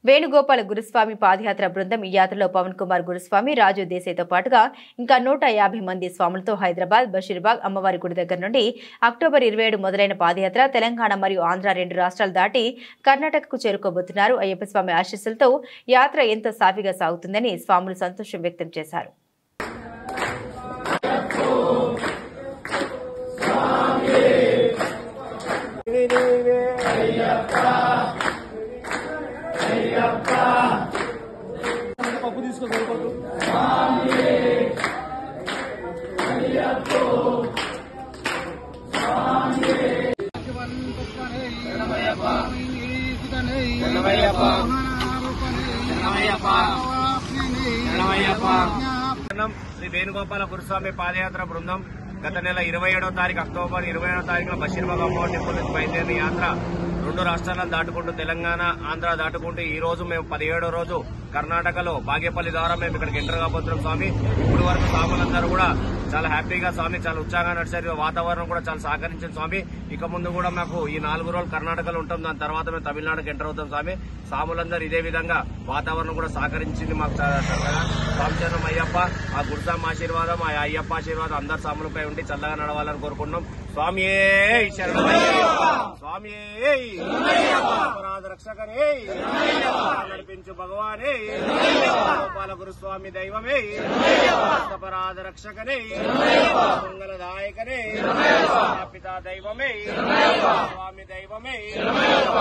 వేణుగోపాల గురుస్వామి పాదయాత్ర బృందం ఈ యాత్రలో పవన్ కుమార్ గురుస్వామి రాజు దేశాయ్తో పాటుగా ఇంకా నూట యాభై మంది స్వాములతో హైదరాబాద్ బషీర్బాగ్ అమ్మవారి గుడి దగ్గర నుండి అక్టోబర్ ఇరవై ఏడు మొదలైన పాదయాత్ర తెలంగాణ మరియు ఆంధ్ర రెండు రాష్ట్రాలు దాటి కర్ణాటకకు చేరుకోబోతున్నారు అయ్యప్ప స్వామి ఆశీస్సులతో యాత్ర ఎంతో సాఫీగా సాగుతుందని స్వాములు సంతోషం వ్యక్తం చేశారు పప్పు తీసుకో సరిపోదు బృందం శ్రీ వేణుగోపాల గురుస్వామి పాదయాత్ర బృందం గత నెల ఇరవై ఏడవ తారీఖు అక్టోబర్ ఇరవై ఏడవ తారీఖున బషీర్బాగ్ అమ్మవారి టెంపుల్ నుంచి బయలుదేరిన యాత్ర రెండు రాష్ట్రాలను దాటుకుంటూ తెలంగాణ ఆంధ్ర దాటుకుంటూ ఈ రోజు మేము పదిహేడో రోజు కర్ణాటకలో బాగేపల్లి ద్వారా మేము ఇక్కడికి ఎంటర్ కాబోతున్నాం స్వామి ఇప్పుడు వరకు స్వాములందరూ కూడా చాలా హ్యాపీగా స్వామి చాలా ఉత్సాహంగా నడిచారు వాతావరణం కూడా చాలా సహకరించింది స్వామి ఇక ముందు కూడా మాకు ఈ నాలుగు రోజులు కర్ణాటకలో ఉంటాం దాని తర్వాత మేము తమిళనాడుకి ఎంటర్ అవుతాం స్వామి స్వాములందరూ ఇదే విధంగా వాతావరణం కూడా సహకరించింది మాకు చాలా చక్కగా స్వామిచరణం అయ్యప్ప ఆ గురుసాం ఆశీర్వాదం ఆ అయ్యప్ప ఆశీర్వాదం అందరు స్వాములపై ఉండి చల్లగా నడవాలని కోరుకుంటున్నాం స్వామియే శరణమయ్యప్ప స్వామియే అపరాధ రక్షకనే నడిపించు భగవానే గోపాల గురుస్వామి దైవమే అపరాధ రక్షకనే మంగళదాయకనే పితా దైవమే స్వామి దైవమే